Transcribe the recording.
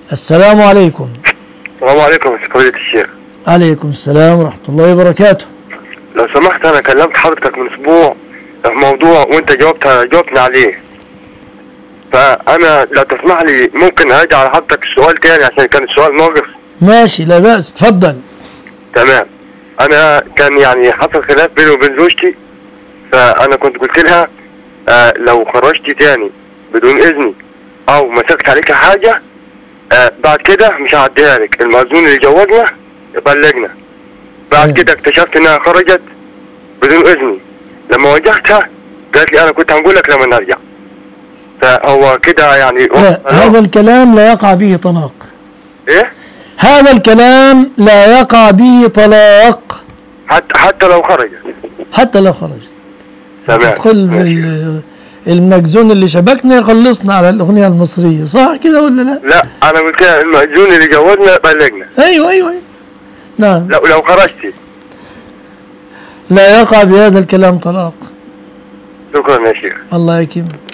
السلام عليكم السلام عليكم يا فضيلة الشيخ عليكم السلام ورحمة الله وبركاته لو سمحت انا كلمت حضرتك من اسبوع في موضوع وانت جاوبت جاوبتني عليه فانا لو تسمح لي ممكن ارجع على حضرتك السؤال تاني عشان كان السؤال ناقص ماشي لا بأس تفضل تمام انا كان يعني حصل خلاف بيني وبين زوجتي فانا كنت قلت لها آه لو خرجتي تاني بدون اذني او مسكت عليك حاجه آه بعد كده مش هعديها لك المأذون اللي جوزنا يبلغنا بعد أيوة. كده اكتشفت انها خرجت بدون اذني لما واجهتها قالت لي انا كنت هنقول لك لما نرجع فهو كده يعني لا هذا الكلام لا يقع به طلاق ايه هذا الكلام لا يقع به طلاق حتى حتى لو خرجت حتى لو خرجت تمام تدخل في ماشي. ال- المجزون اللي شبكنا يخلصنا على الأغنية المصرية صح كده ولا لا لا انا قلت لها المأذون اللي جوزنا بلغنا أيوة أيوة, أيوة. نعم لو لو خرجتي لا يقع بهذا الكلام طلاق شكرا يا شيخ الله يكرمك